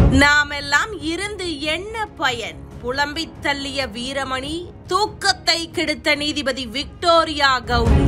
நாமெல்லாம் இருந்து என்ன பயன் புலம்பித் தள்ளிய வீரமணி தூக்கத்தை கெடுத்த நீதிபதி விக்டோரியா கௌரி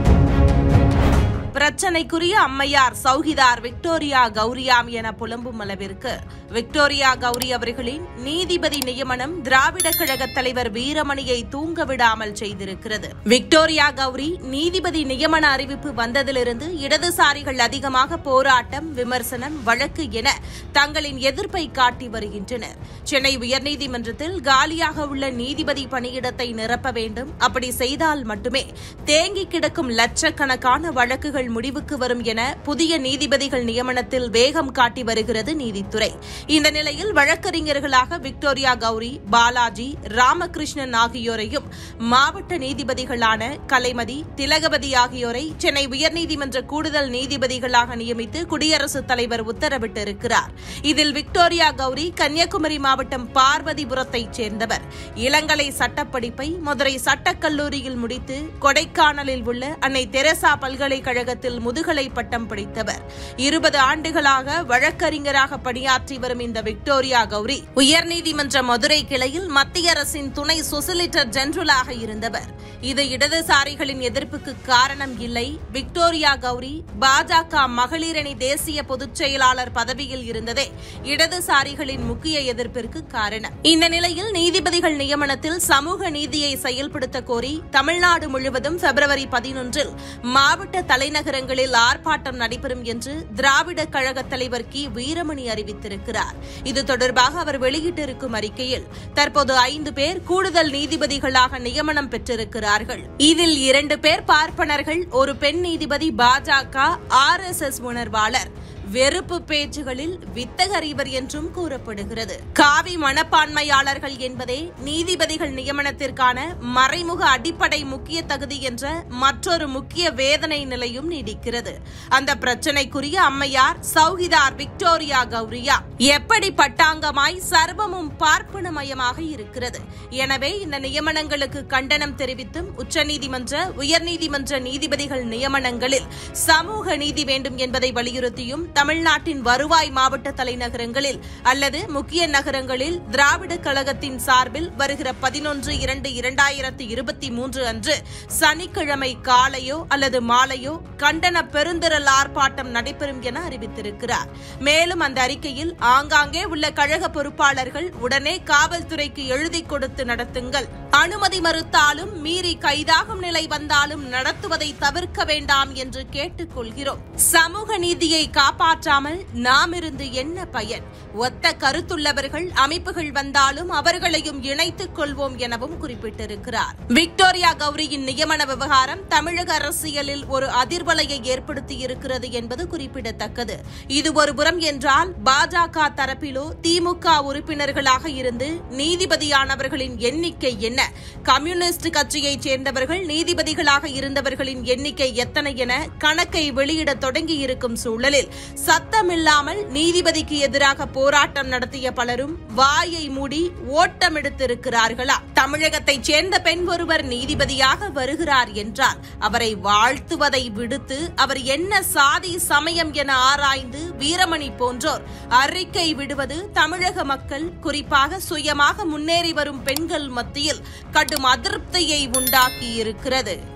பிரச்சனைக்குரிய அம்மையார் சௌகிதார் விக்டோரியா கௌரியாம் என புலம்பும் அளவிற்கு விக்டோரியா கௌரி அவர்களின் நீதிபதி நியமனம் திராவிட கழக தலைவர் வீரமணியை தூங்க விடாமல் செய்திருக்கிறது விக்டோரியா கௌரி நீதிபதி நியமன அறிவிப்பு வந்ததிலிருந்து இடதுசாரிகள் அதிகமாக போராட்டம் விமர்சனம் வழக்கு என தங்களின் எதிர்ப்பை காட்டி வருகின்றனர் சென்னை உயர்நீதிமன்றத்தில் காலியாக உள்ள நீதிபதி பணியிடத்தை நிரப்ப வேண்டும் அப்படி செய்தால் மட்டுமே தேங்கி கிடக்கும் லட்சக்கணக்கான வழக்குகள் முடிவுக்கு வரும் என புதிய நீதிபதிகள் நியமனத்தில் வேகம் காட்டி வருகிறது நீதித்துறை இந்த நிலையில் வழக்கறிஞர்களாக விக்டோரியா கௌரி பாலாஜி ராமகிருஷ்ணன் ஆகியோரையும் மாவட்ட நீதிபதிகளான கலைமதி திலகவதி ஆகியோரை சென்னை உயர்நீதிமன்ற கூடுதல் நீதிபதிகளாக நியமித்து குடியரசுத் தலைவர் உத்தரவிட்டிருக்கிறார் இதில் விக்டோரியா கௌரி கன்னியாகுமரி மாவட்டம் பார்வதிபுரத்தைச் சேர்ந்தவர் இளங்கலை சட்டப்படிப்பை மதுரை சட்டக் கல்லூரியில் முடித்து கொடைக்கானலில் உள்ள அன்னை தெரசா பல்கலைக்கழகத்தில் முதுகலை பட்டம் படித்தவர் இருபது ஆண்டுகளாக வழக்கறிஞராக பணியாற்றி வரும் இந்த விக்டோரியா கௌரி உயர்நீதிமன்ற மதுரை கிளையில் மத்திய அரசின் துணை சொசிலிட்டர் ஜெனரலாக இருந்தவர் இது இடதுசாரிகளின் எதிர்ப்புக்கு காரணம் இல்லை விக்டோரியா கௌரி பாஜக மகளிரணி தேசிய பொதுச் செயலாளர் பதவியில் இருந்ததே இடதுசாரிகளின் முக்கிய எதிர்ப்பிற்கு காரணம் இந்த நிலையில் நீதிபதிகள் நியமனத்தில் சமூக நீதியை செயல்படுத்த கோரி தமிழ்நாடு முழுவதும் பிப்ரவரி பதினொன்றில் மாவட்ட தலைநகரங்களில் ஆர்ப்பாட்டம் நடைபெறும் என்று திராவிட கழக தலைவர் கி வீரமணி அறிவித்திருக்கிறார் இது தொடர்பாக அவர் வெளியிட்டிருக்கும் அறிக்கையில் தற்போது ஐந்து பேர் கூடுதல் நீதிபதிகளாக நியமனம் பெற்றிருக்கிறார்கள் இதில் இரண்டு பேர் பார்ப்பனர்கள் ஒரு பெண் நீதிபதி பாஜக ஆர் எஸ் எஸ் உணர்வாளர் வெறுப்பு பேச்சுகளில் வித்தகர் இவர் என்றும் கூறப்படுகிறது காவி மனப்பான்மையாளர்கள் என்பதே நீதிபதிகள் நியமனத்திற்கான மறைமுக அடிப்படை முக்கிய தகுதி என்ற மற்றொரு முக்கிய வேதனை நிலையும் நீடிக்கிறது அந்த பிரச்சனைக்குரிய அம்மையார் சௌகிதார் விக்டோரியா கௌரியா எப்படி பட்டாங்கமாய் சர்வமும் பார்ப்பனமயமாக இருக்கிறது எனவே இந்த நியமனங்களுக்கு கண்டனம் தெரிவித்தும் உச்சநீதிமன்ற உயர்நீதிமன்ற நீதிபதிகள் நியமனங்களில் சமூக நீதி வேண்டும் என்பதை வலியுறுத்தியும் தமிழ்நாட்டின் வருவாய் மாவட்ட தலைநகரங்களில் அல்லது முக்கிய நகரங்களில் திராவிட கழகத்தின் சார்பில் வருகிற பதினொன்று இரண்டு இரண்டாயிரத்து இருபத்தி மூன்று அன்று சனிக்கிழமை காலையோ அல்லது மாலையோ கண்டன பெருந்திரள் ஆர்ப்பாட்டம் நடைபெறும் என அறிவித்திருக்கிறார் மேலும் அந்த அறிக்கையில் ஆங்காங்கே உள்ள கழக பொறுப்பாளர்கள் உடனே காவல்துறைக்கு எழுதி கொடுத்து நடத்துங்கள் அனுமதி மறுத்தாலும் மீறி கைதாகும் நிலை வந்தாலும் நடத்துவதை தவிர்க்க வேண்டாம் என்று கேட்டுக் கொள்கிறோம் சமூக நீதியை காப்பாற்றாமல் நாம் இருந்து என்ன பயன் ஒத்த கருத்துள்ளவர்கள் அமைப்புகள் வந்தாலும் அவர்களையும் இணைத்துக் கொள்வோம் எனவும் குறிப்பிட்டிருக்கிறார் விக்டோரியா கௌரியின் நியமன விவகாரம் தமிழக அரசியலில் ஒரு அதிர்வலையை ஏற்படுத்தியிருக்கிறது என்பது குறிப்பிடத்தக்கது இது ஒரு புறம் என்றால் பாஜக தரப்பிலோ திமுக உறுப்பினர்களாக இருந்து நீதிபதியானவர்களின் எண்ணிக்கை என்ன கம்யூனிஸ்ட் கட்சியைச் சேர்ந்தவர்கள் நீதிபதிகளாக இருந்தவர்களின் எண்ணிக்கை எத்தனை என கணக்கை வெளியிட தொடங்கி இருக்கும் சூழலில் சத்தமில்லாமல் நீதிபதிக்கு எதிராக போராட்டம் நடத்திய பலரும் வாயை மூடி ஓட்டமெடுத்திருக்கிறார்களா தமிழகத்தைச் சேர்ந்த பெண் ஒருவர் நீதிபதியாக வருகிறார் என்றால் அவரை வாழ்த்துவதை விடுத்து அவர் என்ன சாதி சமயம் என ஆராய்ந்து வீரமணி போன்றோர் அறிக்கை விடுவது தமிழக மக்கள் குறிப்பாக சுயமாக முன்னேறி வரும் பெண்கள் மத்தியில் கடும் அதிருப்தியை உண்டாக்கியிருக்கிறது